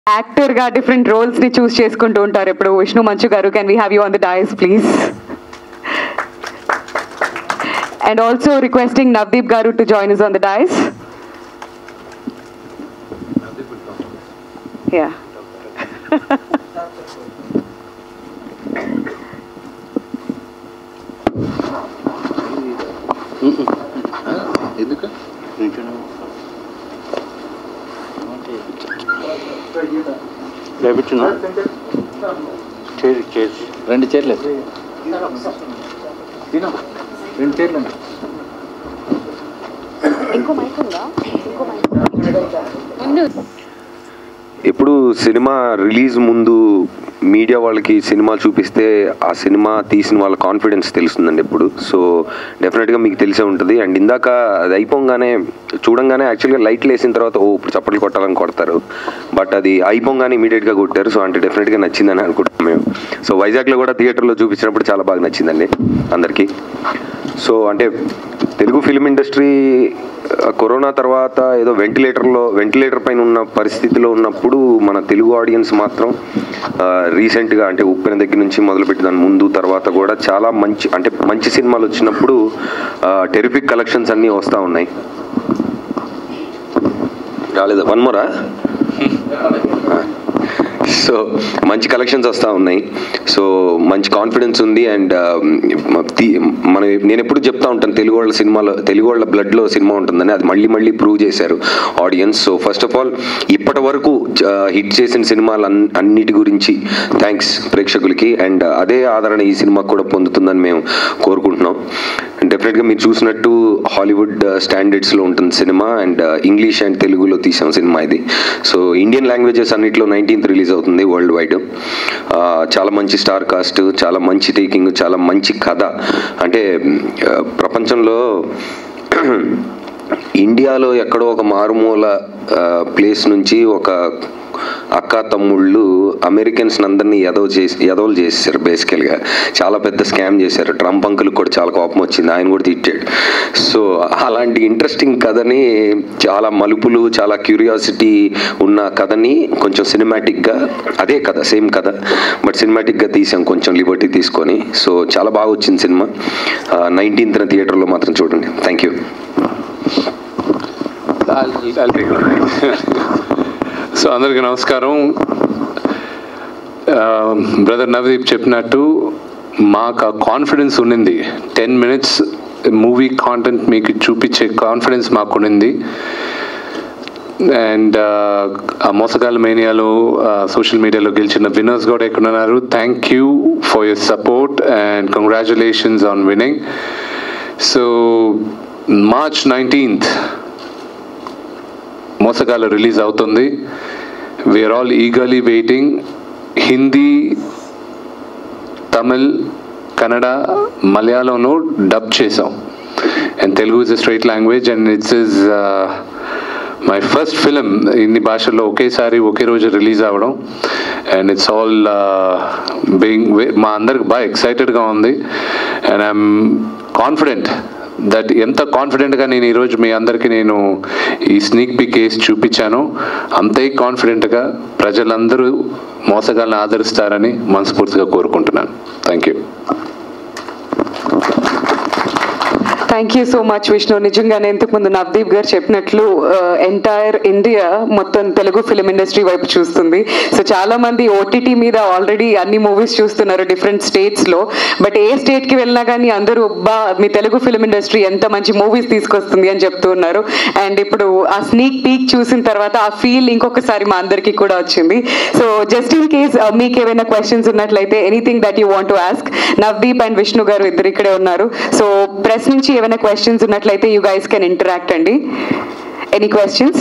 Actor గా different roles ని చూస్ చేసుకుంటూ ఉంటారు ఇప్పుడు Vishnu Manchu garu can we have you on the dais please and also requesting Navdeep garu to join us on the dais yeah ఎందుకు రేపించున్నా చేసి చేసి రెండు చీరలు రెండు చీరలు ఇంకో మైక్ ఉందా ఇంకో మైక్ ఇప్పుడు సినిమా రిలీజ్ ముందు మీడియా వాళ్ళకి సినిమా చూపిస్తే ఆ సినిమా తీసిన వాళ్ళ కాన్ఫిడెన్స్ తెలుస్తుందండి ఇప్పుడు సో డెఫినెట్గా మీకు తెలిసే ఉంటుంది అండ్ ఇందాక అది అయిపోగానే చూడంగానే యాక్చువల్గా లైట్లు వేసిన తర్వాత ఓ ఇప్పుడు చప్పట్లు కొట్టాలని కొడతారు బట్ అది అయిపోగానే ఇమీడియట్గా కొట్టారు సో అంటే డెఫినెట్గా నచ్చిందని అనుకుంటున్నాం మేము సో వైజాగ్లో కూడా థియేటర్లో చూపించినప్పుడు చాలా బాగా నచ్చిందండి అందరికీ సో అంటే తెలుగు ఫిల్మ్ ఇండస్ట్రీ ఆ, కరోనా తర్వాత ఏదో వెంటిలేటర్లో వెంటిలేటర్ పైన ఉన్న పరిస్థితిలో ఉన్నప్పుడు మన తెలుగు ఆడియన్స్ మాత్రం ఆ, రీసెంట్గా అంటే ఉప్పెన దగ్గర నుంచి మొదలుపెట్టి దాని ముందు తర్వాత కూడా చాలా మంచి అంటే మంచి సినిమాలు వచ్చినప్పుడు టెరిఫిక్ కలెక్షన్స్ అన్నీ వస్తూ ఉన్నాయి రాలేదా వన్ మోరా సో మంచి కలెక్షన్స్ వస్తూ ఉన్నాయి సో మంచి కాన్ఫిడెన్స్ ఉంది అండ్ మనం నేను ఎప్పుడు చెప్తా ఉంటాను తెలుగు వాళ్ళ సినిమాలో తెలుగు వాళ్ళ బ్లడ్లో సినిమా ఉంటుందని అది మళ్ళీ మళ్ళీ ప్రూవ్ చేశారు audience so first of all ఇప్పటి వరకు హిట్ చేసిన సినిమాలు అన్- అన్నిటి గురించి థ్యాంక్స్ ప్రేక్షకులకి అండ్ అదే ఆదరణ ఈ సినిమాకు కూడా పొందుతుందని మేము కోరుకుంటున్నాం డెఫినెట్గా మీరు చూసినట్టు హాలీవుడ్ స్టాండర్డ్స్లో ఉంటుంది సినిమా అండ్ ఇంగ్లీష్ అండ్ తెలుగులో తీసాం సినిమా ఇది సో ఇండియన్ లాంగ్వేజెస్ అన్నిట్లో నైన్టీన్త్ రిలీజ్ అవుతుంది వరల్డ్ వైడ్ చాలా మంచి స్టార్ కాస్ట్ చాలా మంచి టేకింగ్ చాలా మంచి కథ అంటే ఆ, ప్రపంచంలో ఇండియాలో ఎక్కడో ఒక మారుమూల ప్లేస్ నుంచి ఒక అక్క తమ్ముళ్ళు అమెరికన్స్ అందరినీ ఎదవ చేసి ఎదవలు చేశారు బేసికల్గా చాలా పెద్ద స్కామ్ చేశారు ట్రంప్ అంకుల్కి కూడా చాలా కోపం వచ్చింది ఆయన కూడా తిట్టాడు సో అలాంటి ఇంట్రెస్టింగ్ కథని చాలా మలుపులు చాలా క్యూరియాసిటీ ఉన్న కథని కొంచెం సినిమాటిక్గా అదే కథ సేమ్ కథ బట్ సినిమాటిక్గా తీసాం కొంచెం లిబర్టీ తీసుకొని సో చాలా బాగా వచ్చింది సినిమా నైన్టీన్త్న థియేటర్లో మాత్రం చూడండి థ్యాంక్ యూ సో అందరికీ నమస్కారం బ్రదర్ నవదీప్ చెప్పినట్టు మాకు ఆ కాన్ఫిడెన్స్ ఉండింది టెన్ మినిట్స్ మూవీ కాంటెంట్ మీకు చూపించే కాన్ఫిడెన్స్ మాకు ఉండింది అండ్ ఆ మోసగాల మేనియాలో సోషల్ మీడియాలో గెలిచిన విన్నర్స్ కూడా ఎక్కడ ఉన్నారు thank you for your support and congratulations on winning so March nineteenth మోసగాల రిలీజ్ అవుతుంది we're all eagerly waiting Hindi Tamil Kannada మలయాళంలో డబ్ చేసాం and Telugu is a straight language and it's is my first film ఇన్ని భాషల్లో ఒకేసారి ఒకే రోజు రిలీజ్ అవ్వడం అండ్ ఇట్స్ ఆల్ బీయింగ్ మా అందరికి బాగా ఎక్సైటెడ్గా ఉంది అండ్ ఐఎమ్ కాన్ఫిడెంట్ దట్ ఎంత కాన్ఫిడెంట్గా నేను ఈరోజు మీ అందరికీ నేను ఈ స్నీక్ పిక్ కేస్ చూపించాను అంతే కాన్ఫిడెంట్గా ప్రజలందరూ మోసగాలను ఆదరిస్తారని మనస్ఫూర్తిగా కోరుకుంటున్నాను thank you thank you so much Vishnu నిజంగానే ఇంతకు ముందు నవదీప్ గారు చెప్పినట్లు ఎంటైర్ ఇండియా మొత్తం తెలుగు ఫిలిం ఇండస్ట్రీ వైపు చూస్తుంది సో చాలా మంది ఓటీటీ మీద ఆల్రెడీ అన్ని మూవీస్ చూస్తున్నారు డిఫరెంట్ స్టేట్స్ లో బట్ ఏ స్టేట్ కి వెళ్ళినా కానీ అందరూ బా మీ తెలుగు ఫిలిం ఇండస్ట్రీ ఎంత మంచి మూవీస్ తీసుకొస్తుంది అని చెప్తూ ఉన్నారు అండ్ ఇప్పుడు ఆ స్నీక్ పీక్ చూసిన తర్వాత ఆ ఫీల్ ఇంకొకసారి మా అందరికీ కూడా వచ్చింది సో జస్ట్ ఇన్ కేస్ మీకు ఏమైనా క్వశ్చన్స్ ఉన్నట్లయితే anything that you want to ask Navdeep and Vishnu garu ఇద్దరు ఇక్కడే ఉన్నారు సో ప్రెస్ నుంచి ఏమైనా క్వశ్చన్స్ ఉన్నట్లయితే యూ గైస్ కెన్ ఇంటరాక్ట్ అండి any questions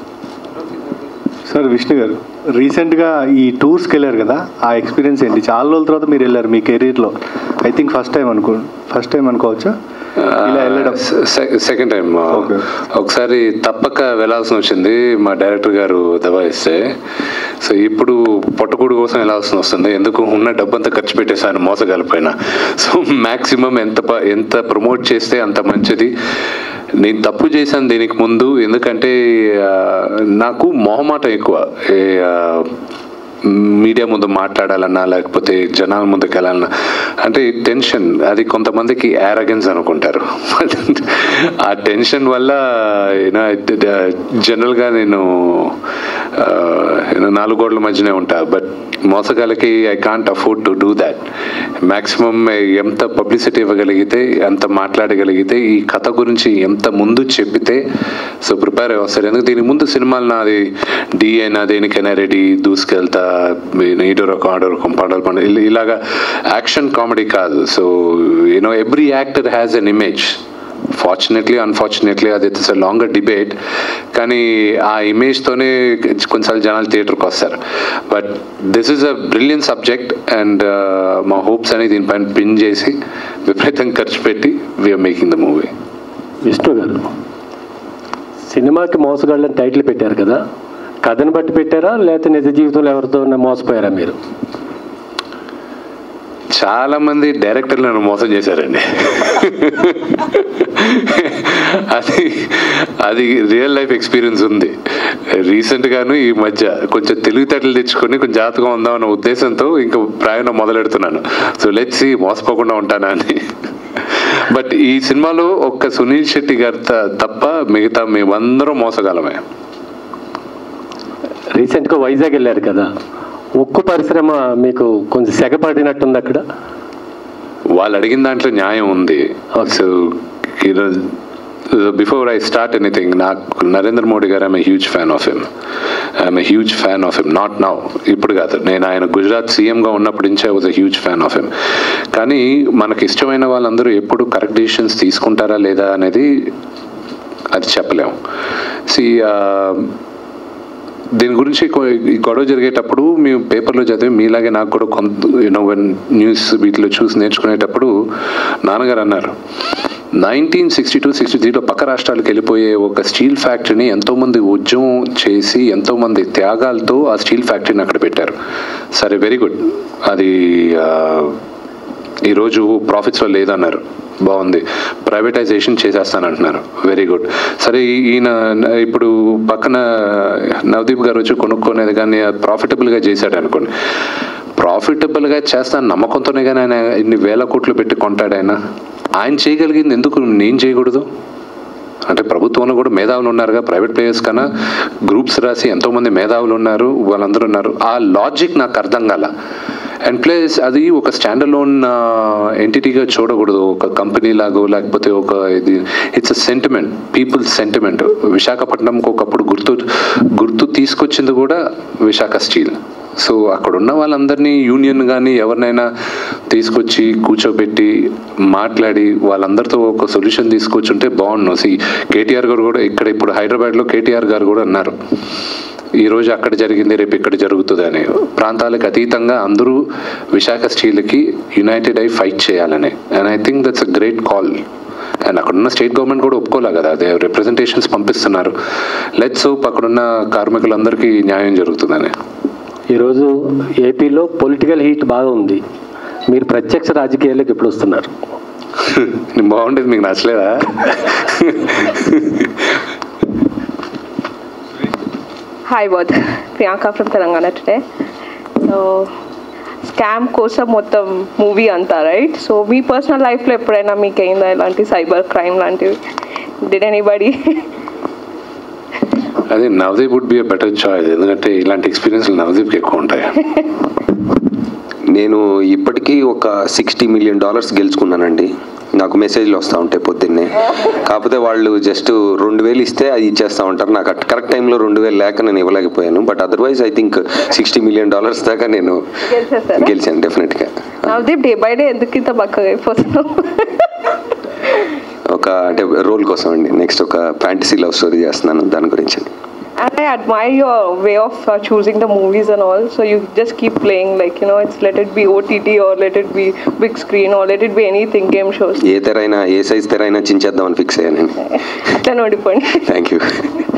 sir Vishnu garu రీసెంట్గా ఈ టూర్స్కి వెళ్ళారు కదా ఆ ఎక్స్పీరియన్స్ ఏంటి చాలా రోజుల తర్వాత మీరు వెళ్ళారు మీ కెరీర్లో ఐ థింక్ ఫస్ట్ టైం అనుకో ఫస్ట్ టైం అనుకోవచ్చా ఇలా వెళ్ళడం సెకండ్ టైం Okay. ఒకసారి తప్పక వెళ్ళాల్సి వచ్చింది మా డైరెక్టర్ గారు దబాయిస్తే సో ఇప్పుడు పొట్టకూడు కోసం వెళ్ళాల్సి వస్తుంది ఎందుకు ఉన్న డబ్బంతా ఖర్చు పెట్టేశాను మోసగాల పైన సో మ్యాక్సిమం ఎంత ప- ఎంత ప్రమోట్ చేస్తే అంత మంచిది నేను తప్పు చేశాను దీనికి ముందు ఎందుకంటే ఆ, నాకు మొహమాటం ఎక్కువ ఏ, ఆ, మీడియా ముందు మాట్లాడాలన్నా లేకపోతే జనాల ముందుకు వెళ్ళాలన్నా అంటే టెన్షన్ అది కొంతమందికి యారగెన్స్ అనుకుంటారు ఆ టెన్షన్ వల్ల యూనో జనరల్గా నేను ఆ, యూనో నాలుగు గోడల మధ్యనే ఉంటా బట్ మోసగాలకి I can't afford to do that maximum ఎంత పబ్లిసిటీ ఇవ్వగలిగితే ఎంత మాట్లాడగలిగితే ఈ కథ గురించి ఎంత ముందు చెప్పితే సో ప్రిపేర్ అయ్యి వస్తారు ఎందుకు దీని ముందు సినిమాలు నాది డి అయినా దేనికైనా రెడీ దూసుకెళ్తా ఈడో రకం ఆడో రకం పాటలు పండు ఇలా- ఇలాగా యాక్షన్ కామెడీ కాదు so you know every actor has an image fortunately unfortunately అది ఇట్స్ లాంగర్ డిబేట్ కానీ ఆ ఇమేజ్తోనే కొన్నిసార్లు జనాలు థియేటర్కి వస్తారు but this is a brilliant subject and మా హోప్స్ అని దీనిపైన పిన్ చేసి విపరీతంగా ఖర్చు పెట్టి we're making the movie Vishnu garu సినిమాకి మోసగాళ్ళని టైటిల్ పెట్టారు కదా కథను బట్టి పెట్టారా లేకపోతే నిజ జీవితంలో ఎవరితో మోసపోయారా మీరు చాలా మంది డైరెక్టర్లు నన్ను మోసం చేశారండి అది అది రియల్ లైఫ్ ఎక్స్పీరియన్స్ ఉంది రీసెంట్ గాను ఈ మధ్య కొంచెం తెలివితేటలు తెచ్చుకొని కొంచెం జాతకం ఉందామన్న ఉద్దేశంతో ఇంకా ప్రయాణం మొదలెడుతున్నాను సో లెట్స్ మోసపోకుండా ఉంటానా అని బట్ ఈ సినిమాలో ఒక్క సునీల్ శెట్టి గారి త- తప్ప మిగతా మేమందరం మోసగలమే రీసెంట్గా వైజాగ్ వెళ్ళారు కదా ఉక్కు పరిశ్రమ మీకు కొంచెం సెగపడినట్టుంది అక్కడ వాళ్ళు అడిగిన దాంట్లో న్యాయం ఉంది సో ఈరోజు బిఫోర్ ఐ స్టార్ట్ ఎనీథింగ్ నాకు Narendra Modi garu I'm huge fan of him I'm huge fan of him not now ఇప్పుడు కాదు నేను ఆయన గుజరాత్ సీఎంగా ఉన్నప్పటి నుంచి I was a huge fan of him కానీ మనకి ఇష్టమైన వాళ్ళందరూ ఎప్పుడు కరెక్ట్ డిసిషన్స్ తీసుకుంటారా లేదా అనేది అది చెప్పలేము సి దీని గురించి కొ- ఈ గొడవ జరిగేటప్పుడు మేము పేపర్లో చదివి మీలాగే నాకు కూడా కొంత యూనో న్యూస్ వీటిలో చూసి నేర్చుకునేటప్పుడు నాన్నగారు అన్నారు నైన్టీన్ సిక్స్టీ టూ సిక్స్టీ త్రీలో పక్క రాష్ట్రాలకు వెళ్ళిపోయే ఒక స్టీల్ ఫ్యాక్టరీని ఎంతోమంది ఉద్యమం చేసి ఎంతోమంది త్యాగాలతో ఆ స్టీల్ ఫ్యాక్టరీని అక్కడ పెట్టారు సరే వెరీ గుడ్ అది ఆ, ఈరోజు ప్రాఫిట్స్లో లేదన్నారు బాగుంది ప్రైవేటైజేషన్ చేసేస్తానంటున్నారు వెరీ గుడ్ సరే ఈ- ఈయన న- ఇప్పుడు పక్కన నవదీప్ గారు వచ్చి కొనుక్కునేది కానీ ప్రాఫిటబుల్గా చేశాడు అనుకోండి ప్రాఫిటబుల్గా చేస్తాను నమ్మకంతోనే కానీ ఆయన ఇన్ని వేల కోట్లు పెట్టి కొంటాడు ఆయన ఆయన చేయగలిగింది ఎందుకు నేను చేయకూడదు అంటే ప్రభుత్వంలో కూడా మేధావులు ఉన్నారుగా ప్రైవేట్ ప్లేయర్స్ కన్నా గ్రూప్స్ రాసి ఎంతోమంది మేధావులు ఉన్నారు వాళ్ళందరూ ఉన్నారు ఆ లాజిక్ నాకు అర్థం కాల అండ్ ప్లస్ అది ఒక స్టాండర్డ్ లోన్ ఎంటిటీగా చూడకూడదు ఒక కంపెనీ లాగో లేకపోతే ఒక ఇది it's a sentiment people sentiment విశాఖపట్నంకి ఒకప్పుడు గుర్తు గుర్తు తీసుకొచ్చింది కూడా విశాఖ స్టీల్ సో అక్కడ ఉన్న వాళ్ళందరినీ యూనియన్ కానీ ఎవరినైనా తీసుకొచ్చి కూర్చోబెట్టి మాట్లాడి వాళ్ళందరితో ఒక సొల్యూషన్ తీసుకొచ్చుంటే బాగుండు సి కేటీఆర్ గారు కూడా ఇక్కడ ఇప్పుడు హైదరాబాద్లో కేటీఆర్ గారు కూడా అన్నారు ఈ రోజు అక్కడ జరిగింది రేపు ఇక్కడ జరుగుతుంది అని ప్రాంతాలకు అతీతంగా అందరూ విశాఖ స్టీల్కి యునైటెడ్ అయి ఫైట్ చేయాలని and I think that's a great call and అక్కడున్న స్టేట్ గవర్నమెంట్ కూడా ఒప్పుకోలే కదా అదే రిప్రజెంటేషన్స్ పంపిస్తున్నారు లెట్స్ హోప్ అక్కడున్న కార్మికులందరికీ న్యాయం జరుగుతుందని ఈరోజు ఏపీలో పొలిటికల్ హీట్ బాగా ఉంది మీరు ప్రత్యక్ష రాజకీయాల్లోకి ఎప్పుడు వస్తున్నారు బాగుండేది మీకు నచ్చలేదా Hi, both. Priyanka from Telangana today. So, scam కోసం మొత్తం మూవీ అంతా రైట్ సో మీ పర్సనల్ లైఫ్లో ఎప్పుడైనా మీకు అయిందా ఇలాంటి సైబర్ క్రైమ్ లాంటివి డిడ్ ఎనీబడి అదే Navdeep would be a better choice ఎందుకంటే ఇలాంటి ఎక్స్పీరియన్స్లు నవదీప్కి ఎక్కువ ఉంటాయి నేను ఇప్పటికీ ఒక సిక్స్టీ మిలియన్ డాలర్స్ గెలుచుకున్నానండి నాకు మెసేజ్లు వస్తూ ఉంటాయి పొద్దున్నే కాకపోతే వాళ్ళు జస్ట్ రెండు వేలు ఇస్తే అది ఇచ్చేస్తూ ఉంటారు నాకు కరెక్ట్ టైంలో రెండు వేలు లేక నేను ఇవ్వలేకపోయాను but otherwise I think sixty million dollars దాకా నేను గెలిచేస్తారా? గెలిచాను డెఫినెట్గా నవదీప్ డే బై డే ఎందుకు ఇంత బక్కగా అయిపోతున్నావు ఒక అంటే రోల్ కోసం అండి నెక్స్ట్ ఒక ఫ్యాంటసీ లవ్ స్టోరీ చేస్తున్నాను దాని గురించి And I admire your way of uh, choosing the movies and all. So you just keep playing, like, you know, it's let it be OTT or let it be big screen or let it be anything, game shows. ఏ తెరైనా ఏ size తెరైనా చించేద్దామని fix అయ్యాను నేను అట్లా నోడిపోండి thank you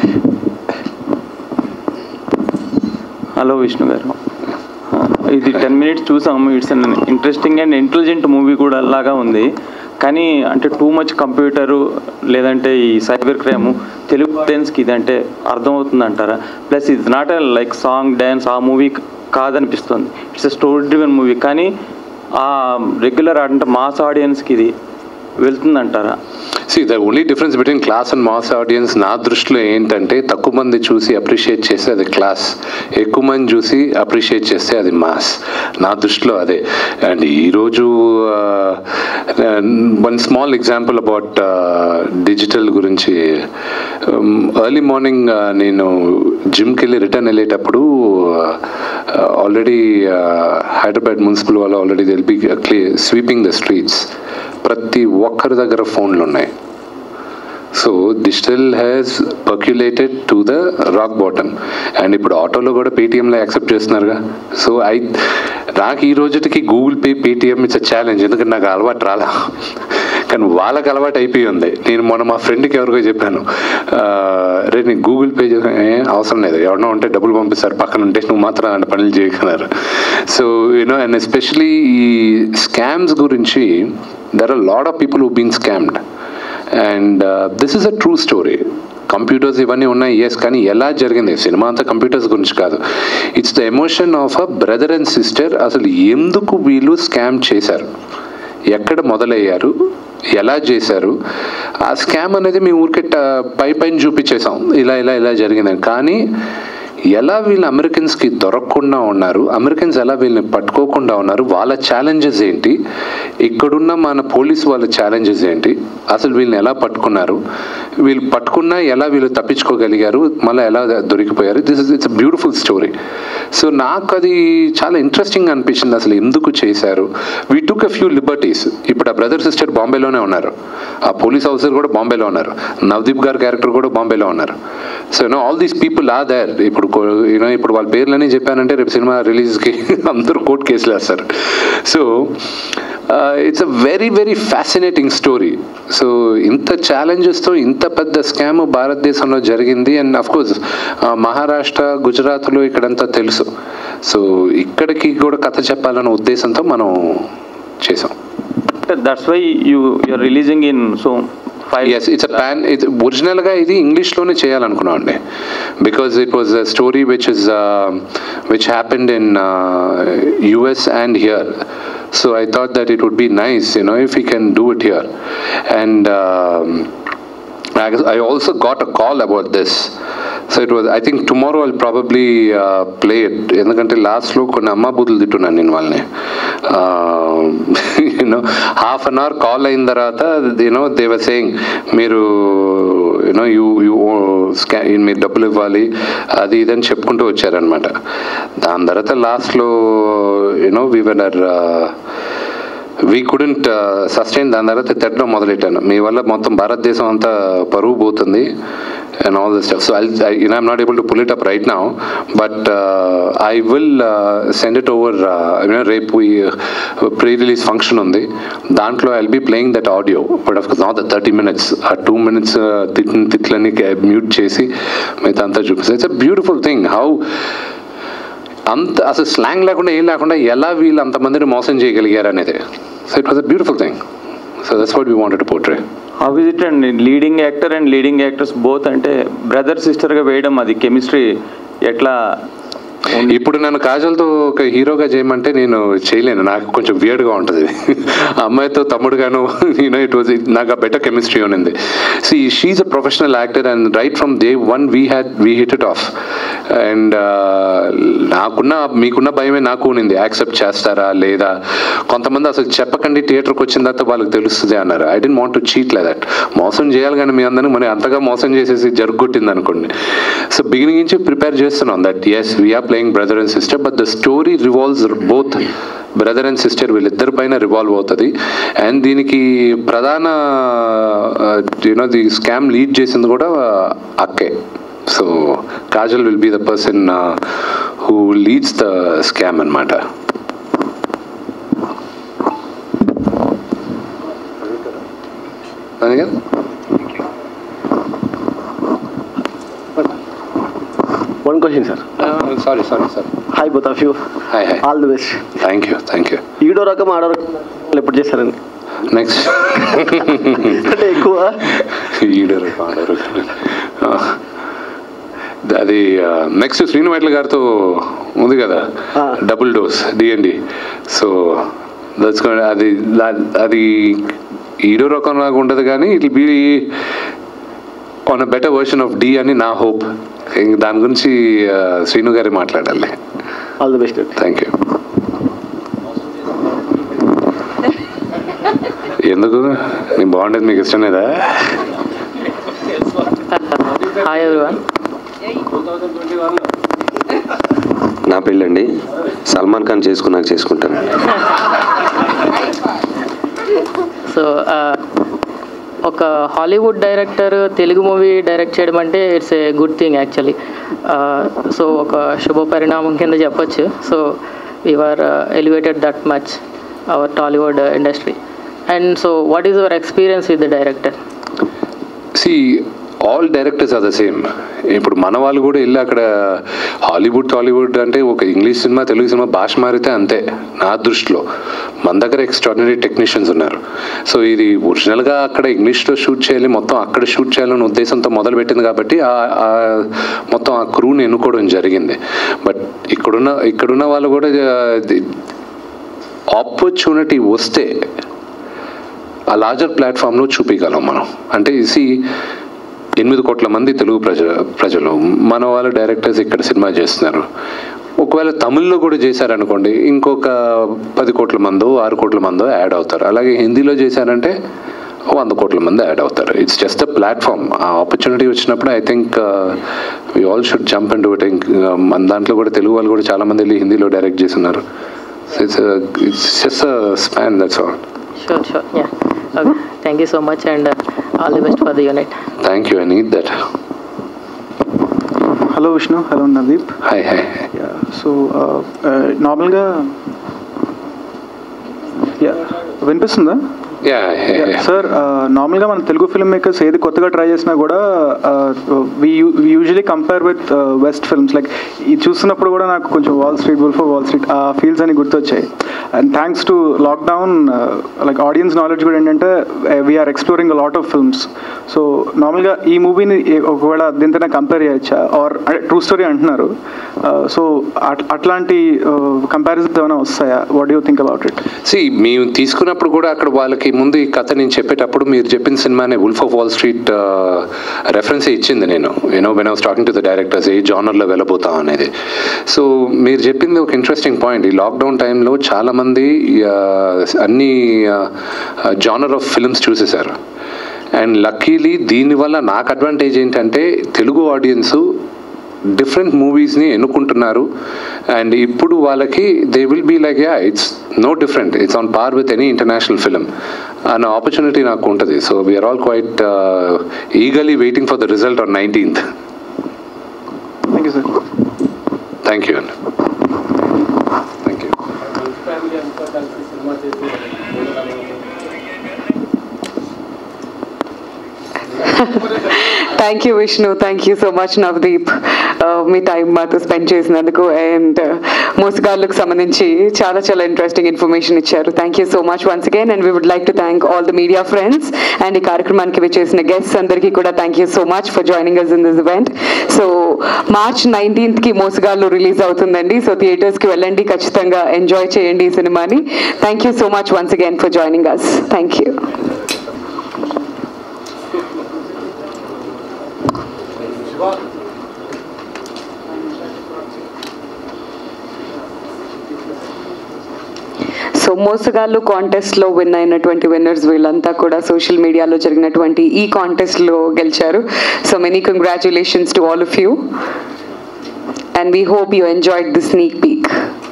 hello Vishnu garu ఇది టెన్ మినిట్స్ చూసాము it's an interesting and intelligent movie కూడా లాగా ఉంది కానీ అంటే టూ మచ్ కంప్యూటరు లేదంటే ఈ సైబర్ క్రైమ్ తెలుగు ఆడియన్స్కి ఇది అంటే అర్థమవుతుంది అంటారా ప్లస్ ఇది నాట్ లైక్ సాంగ్ డ్యాన్స్ ఆ మూవీ కాదనిపిస్తుంది it's a story driven movie కానీ ఆ రెగ్యులర్ అంటే మాస్ ఆడియన్స్కి ఇది వెళ్తుందంటారా see the only difference between class and mass audience నా దృష్టిలో ఏంటంటే తక్కువ మంది చూసి అప్రిషియేట్ చేస్తే అది క్లాస్ ఎక్కువ మంది చూసి అప్రిషియేట్ చేస్తే అది మాస్ నా దృష్టిలో అదే అండ్ ఈరోజు one small example about digital గురించి ఎర్లీ మార్నింగ్ నేను జిమ్కి వెళ్ళి రిటర్న్ వెళ్ళేటప్పుడు ఆల్రెడీ హైదరాబాద్ మున్సిపల్ వాళ్ళు already they'll be sweeping the streets ప్రతి ఒక్కరి దగ్గర ఫోన్లు ఉన్నాయి so digital has percolated to the rock bottom and ఇప్పుడు ఆటోలో కూడా పేటిఎంలో యాక్సెప్ట్ చేస్తున్నారుగా సో ఐ నాకు ఈ రోజుకి Google Pay Paytm it's a challenge ఎందుకంటే నాకు అలవాటు రాలా కానీ వాళ్ళకి అలవాటు అయిపోయి ఉంది నేను మొన్న మా ఫ్రెండ్కి ఎవరికో చెప్పాను "ఆ, రే నీకు గూగుల్ పే చేసా "ఏ, అవసరం లేదు ఎవరినో ఉంటే డబ్బులు పంపిస్తారు పక్కన ఉంటే నువ్వు మాత్రం అలాంటి పనులు చేయగలరు సో యూనో అండ్ ఎస్పెషలీ ఈ స్కామ్స్ గురించి there are lot of people who been scammed and this is a true story computers ఇవన్నీ ఉన్నాయి ఎస్ కానీ ఎలా జరిగింది సినిమా అంతా కంప్యూటర్స్ గురించి కాదు it's the emotion of a brother and sister అసలు ఎందుకు వీళ్ళు స్కామ్ చేశారు ఎక్కడ మొదలయ్యారు ఎలా చేశారు ఆ స్కామ్ అనేది మేము ఊరికే ట- పై పైన చూపించేసాం ఇలా ఇలా ఇలా జరిగిందని కానీ ఎలా వీళ్ళు అమెరికన్స్కి దొరకకుండా ఉన్నారు అమెరికన్స్ ఎలా వీళ్ళని పట్టుకోకుండా ఉన్నారు వాళ్ళ ఛాలెంజెస్ ఏంటి ఇక్కడున్న మన పోలీస్ వాళ్ళ ఛాలెంజెస్ ఏంటి అసలు వీళ్ళని ఎలా పట్టుకున్నారు వీళ్ళు పట్టుకున్నా ఎలా వీళ్ళు తప్పించుకోగలిగారు మళ్ళీ ఎలా దొరికిపోయారు this is it's beautiful story so నాకు అది చాలా ఇంట్రెస్టింగ్ అనిపించింది అసలు ఎందుకు చేశారు we took a few liberties ఇప్పుడు ఆ బ్రదర్ సిస్టర్ బాంబేలోనే ఉన్నారు ఆ పోలీస్ ఆఫీసర్ కూడా బాంబేలో ఉన్నారు నవదీప్ గారి క్యారెక్టర్ కూడా బాంబేలో ఉన్నారు so you know all these people ఆ దేర్ ఇప్పుడు యూనో ఇప్పుడు వాళ్ళ పేర్లని చెప్పానంటే రేపు సినిమా రిలీజ్కి అందరూ కోర్టు కేసులు వేస్తారు so it's a very very fascinating story so ఇంత ఛాలెంజెస్తో ఇంత పెద్ద స్కామ్ భారతదేశంలో జరిగింది అండ్ అఫ్ కోర్స్ మహారాష్ట్ర గుజరాత్లో ఇక్కడంతా తెలుసు సో ఇక్కడికి కూడా కథ చెప్పాలన్న ఉద్దేశంతో మనం చేసాం that's why you you're releasing in so five S it's a pan ఇది ఒరిజినల్గా ఇది ఇంగ్లీష్లోనే చేయాలనుకున్నాం అండి because it was a story which is which happened in US and here so I thought that it would be nice you know if you can do it here and I also got a call about this. So it was I think tomorrow I'll probably play it ఎందుకంటే లాస్ట్లో కొన్ని అమ్మ బుద్ధులు తిట్టున్నాను నేను వాళ్ళని you know half an hour call అయిన తర్వాత యూనో దేవర్ సేయింగ్ మీరు యూనో యూ యూ స్కా మీరు డబ్బులు ఇవ్వాలి అది ఇది అని చెప్పుకుంటూ వచ్చారనమాట దాని తర్వాత లాస్ట్లో you know we were we couldn't sustain దాని తర్వాత తిట్టడం మొదలెట్టాను మీ వల్ల మొత్తం భారతదేశం అంతా పరువు పోతుంది and all this stuff so I you know I'm not able to pull it up right now but I will send it over రేపు ప్రీ రిలీజ్ ఫంక్షన్ ఉంది దాంట్లో I be playing that audio but of not the thirty minutes ఆ two minutes తిట్టిన తిట్లని mute చేసి మిగతా అంతా చూపిస్తాను it's a beautiful thing how అంత అసలు స్లాంగ్ లేకుండా ఏం లేకుండా ఎలా వీళ్ళు అంతమందిని మోసం చేయగలిగారు అనేది so it was a beautiful thing so that's what we wanted portray how is it and leading actor and leading actors both అంటే బ్రదర్ సిస్టర్గా వేయడం అది కెమిస్ట్రీ ఎట్లా ఇప్పుడు నన్ను కాజల్తో ఒక హీరోగా చేయమంటే నేను చేయలేను నాకు కొంచెం వియర్డ్గా ఉంటుంది ఆ అమ్మాయితో తమ్ముడుగాను యూనో ఇట్ వాజ్ నాకు ఆ బెటర్ కెమిస్ట్రీ ఉన్నింది see she a professional actor and right from day one we had we hit it off and నాకున్న మీకున్న భయమే నాకు ఉన్నింది యాక్సెప్ట్ చేస్తారా లేదా కొంతమంది అసలు చెప్పకండి థియేటర్కి వచ్చిన తర్వాత వాళ్ళకి తెలుస్తుంది అన్నారు I didn't want to cheat లే దట్ మోసం చేయాలి కానీ మీ అందరిని మరి అంతగా మోసం చేసేసి జరుగుకొట్టింది అనుకోండి సో బిగినింగ్ నుంచి ప్రిపేర్ చేస్తున్నాం that is we're playing brother and sister but the story revolves both brother and sister వీళ్ళిద్దరి పైన రివాల్వ్ అవుతుంది అండ్ దీనికి ప్రధాన యూనో ది స్కామ్ లీడ్ చేసింది కూడా అక్కే so Kajal will be the person who leads the scam అనమాట One question, sir. Sorry sorry sir Hi, both of you. Hi hi All the best. Thank you thank you Eedo Rakam Aado రకం ఎప్పుడు చేశారండి next అంటే ఎక్కువ ఈడరు పాడరు అది నెక్స్ట్ శ్రీను వైట్ల గారితో ఉంది కదా double dose D and D so that's అది దా- అది ఈడో రకం లాగా ఉండదు కానీ it be on a better version of D అని నా హోప్ దాని గురించి ఆ, శ్రీను గారి మాట్లాడాలి all the best thank you ఎందుకు నేను బాగుండేది మీకు ఇష్టం లేదా హాయ్ ఎవ్రీవన్ నా పెళ్ళండి సల్మాన్ ఖాన్ చేసుకున్నాక చేసుకుంటాను సో ఒక Hollywood director Telugu movie direct చేయడం అంటే it's a good thing actually so ఒక శుభ పరిణామం కింద చెప్పొచ్చు so we're elevated that much our Tollywood industry and so what is your experience with the director see all directors are the same ఇప్పుడు మన వాళ్ళు కూడా వెళ్ళి అక్కడ హాలీవుడ్ టాలీవుడ్ అంటే ఒక ఇంగ్లీష్ సినిమా తెలుగు సినిమా భాష మారితే అంతే నా దృష్టిలో మన దగ్గర ఎక్స్ట్రాడినరీ టెక్నీషియన్స్ ఉన్నారు సో ఇది ఒరిజినల్గా అక్కడ ఇంగ్లీష్లో షూట్ చేయాలి మొత్తం అక్కడ షూట్ చేయాలనే ఉద్దేశంతో మొదలు పెట్టింది కాబట్టి ఆ- ఆ మొత్తం ఆ క్రూని ఎన్నుకోవడం జరిగింది బట్ ఇక్కడున్న ఇక్కడున్న వాళ్ళు కూడా ఆపర్చునిటీ వస్తే ఆ లార్జర్ ప్లాట్ఫామ్లో చూపించగలం మనం అంటే సి ఎనిమిది కోట్ల మంది తెలుగు ప్రజ ప్రజలు మన వాళ్ళ డైరెక్టర్స్ ఇక్కడ సినిమా చేస్తున్నారు ఒకవేళ తమిళ్లో కూడా చేశారనుకోండి ఇంకొక పది కోట్ల మందో ఆరు కోట్ల మందో యాడ్ అవుతారు అలాగే హిందీలో చేశారంటే ఓ వంద కోట్ల మంది యాడ్ అవుతారు ఇట్స్ జస్ట్ అ ప్లాట్ఫామ్ ఆ ఆపర్చునిటీ వచ్చినప్పుడు I think we all should jump and it మన దాంట్లో కూడా తెలుగు వాళ్ళు కూడా చాలా మంది వెళ్ళి హిందీలో డైరెక్ట్ చేస్తున్నారు it's it's just span that's all sure sure yeah okay thank you so much and all the best for the unit thank you I need that hello Vishnu hello Navdeep hi hi so నార్మల్గా yeah వినిపిస్తుందా yeah sir నార్మల్గా మన Telugu film makers ఏది కొత్తగా try చేసినా కూడా usually compare with west films like ఇది చూస్తున్నప్పుడు కూడా నాకు కొంచెం wall street bull for wall street ఆ ఫీల్స్ అని గుర్తొచ్చాయి and thanks to lockdown like audience knowledge కూడా ఏంటంటే we're exploring lot of films so నార్మల్గా ఈ మూవీని ఒకవేళ దీంతో కంపేర్ చేయొచ్చా ఆర్ ట్రూ స్టోరీ అంటున్నారు సో అట్లాంటి కంపారిజన్స్ ఏమైనా వస్తాయా what you think about it see మేము తీసుకున్నప్పుడు కూడా అక్కడ వాళ్ళకి ముందు ఈ కథ నేను చెప్పేటప్పుడు మీరు చెప్పిన సినిమానే wolf of wall street reference ఇచ్చింది నేను you know when I was talking to the directors ఏ జానర్లో వెళ్ళబోతాం అనేది సో మీరు చెప్పింది ఒక ఇంట్రెస్టింగ్ పాయింట్ ఈ లాక్డౌన్ టైంలో చాలామంది అన్ని జానర్ ఆఫ్ ఫిల్మ్స్ చూసేశారు అండ్ లక్కీలీ దీనివల్ల నాకు అడ్వాంటేజ్ ఏంటంటే తెలుగు ఆడియన్స్ డిఫరెంట్ మూవీస్ని ఎన్నుకుంటున్నారు అండ్ ఇప్పుడు వాళ్ళకి they will be like yeah it's no different it's on par with any international film అన్న ఆపర్చునిటీ నాకు ఉంటుంది so we're all quite eagerly waiting for the result on nineteenth thank you sir thank you అండి thank you thank you Vishnu thank you so much Navdeep మీ time మాతో spend చేసినందుకు and మోసగాళ్ళకు సంబంధించి చాలా చాలా ఇంట్రెస్టింగ్ ఇన్ఫర్మేషన్ ఇచ్చారు thank you so much once again and we would like to thank all the media friends and ఈ కార్యక్రమానికి విచ్చేసిన గెస్ట్స్ అందరికీ కూడా thank you so much for joining us in this event so March నైన్టీన్త్కి Mosagallu release అవుతుందండి so థియేటర్స్కి వెళ్ళండి ఖచ్చితంగా ఎంజాయ్ చేయండి ఈ సినిమాని thank you so much once again for joining us thank you so Mosagallu కాంటెస్ట్లో విన్ అయినటువంటి విన్నర్స్ వీళ్ళంతా కూడా సోషల్ మీడియాలో జరిగినటువంటి ఈ కాంటెస్ట్లో గెలిచారు so many congratulations to all of you and we hope you enjoyed the sneak peek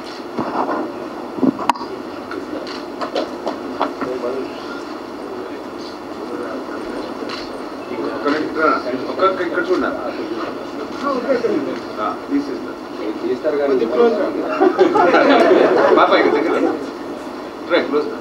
ఇక్కడ చూడ తీస్తారు కానీ బాబాయ్ దగ్గర రైట్ క్లోజ్